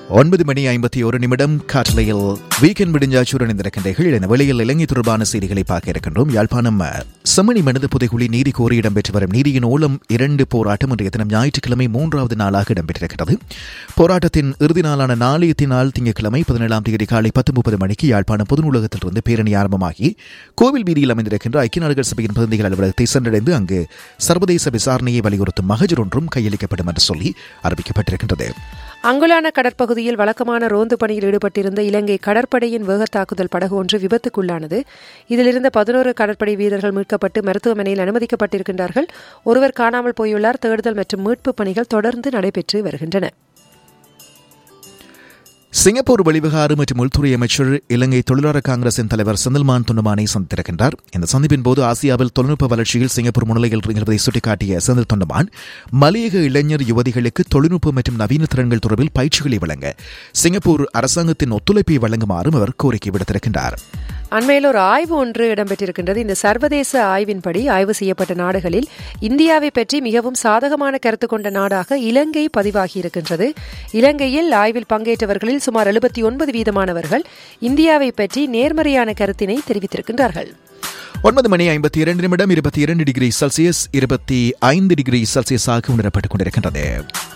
ஒன்பது மணி ஐம்பத்தி ஒரு நிமிடம் காற்றலையில் வீக்கெண்ட் விடிஞ்சாச்சுடன் இருக்கின்றீர்கள் என வெளியில் இலங்கை தொடர்பான செய்திகளை பார்க்க இருக்கின்றோம் யாழ்ப்பாணம் செம்மணி மனித புதைகுழி நீதி கோரி இடம்பெற்று வரும் நீதியின் ஓலம் இரண்டு போராட்டம் இன்றைய தினம் ஞாயிற்றுக்கிழமை மூன்றாவது நாளாக இடம்பெற்றிருக்கிறது போராட்டத்தின் இறுதி நாளான நாளையத்தினால் திங்கட்கிழமை பதினேழாம் தேதி காலை பத்து முப்பது மணிக்கு யாழ்ப்பாணம் பொது நூலகத்திலிருந்து பேரணி ஆரம்பமாகி கோவில் வீதியில் அமைந்திருக்கின்ற ஐக்கிய நாடுகள் சபையின் பிரதிநிதிகள் அலுவலகத்தை சென்றடைந்து அங்கு சர்வதேச விசாரணையை வலியுறுத்தும் மகஜர் ஒன்றும் கையளிக்கப்படும் என்று சொல்லி அறிவிக்கப்பட்டிருக்கின்றது அங்குலான கடற்பகுதியில் வழக்கமான ரோந்து பணியில் ஈடுபட்டிருந்த இலங்கை கடற்படையின் வேகத்தாக்குதல் படகு ஒன்று விபத்துக்குள்ளானது இதிலிருந்த பதினோரு கடற்படை வீரர்கள் மீட்கப்பட்டு மருத்துவமனையில் அனுமதிக்கப்பட்டிருக்கின்றார்கள் ஒருவர் காணாமல் போயுள்ளார் தேடுதல் மற்றும் மீட்பு பணிகள் தொடர்ந்து நடைபெற்று வருகின்றன சிங்கப்பூர் வெளிவிகார மற்றும் உள்துறை அமைச்சர் இலங்கை தொழிலாளர் காங்கிரசின் தலைவர் செந்தில்மான் தொண்டமானை சந்தித்திருக்கின்றார் இந்த சந்திப்பின் போது ஆசியாவில் தொழில்நுட்ப வளர்ச்சியில் சிங்கப்பூர் முன்னிலையில் இருப்பதை சுட்டிக்காட்டிய செந்தில் தொண்டமான் மலையக இளைஞர் யுவதிகளுக்கு தொழில்நுட்பம் மற்றும் நவீன திறன்கள் தொடர்பில் பயிற்சிகளை வழங்க சிங்கப்பூர் அரசாங்கத்தின் ஒத்துழைப்பை வழங்குமாறும் அவர் கோரிக்கை விடுத்திருக்கின்றார் அண்மையில் ஒரு ஆய்வு ஒன்று இடம்பெற்றிருக்கின்றது இந்த சர்வதேச ஆய்வின்படி ஆய்வு செய்யப்பட்ட நாடுகளில் இந்தியாவை பற்றி மிகவும் சாதகமான கருத்து கொண்ட நாடாக இலங்கை பதிவாகியிருக்கின்றது இலங்கையில் ஆய்வில் பங்கேற்றவர்களில் சுமார் எழுபத்தி ஒன்பது வீதமானவர்கள் இந்தியாவை பற்றி நேர்மறையான கருத்தினை தெரிவித்திருக்கின்றார்கள் ஒன்பது மணி ஐம்பத்தி இரண்டு நிமிடம் இருபத்தி இரண்டு டிகிரி செல்சியஸ் இருபத்தி ஐந்து டிகிரி செல்சியஸாக உணரப்பட்டுக் கொண்டிருக்கின்றது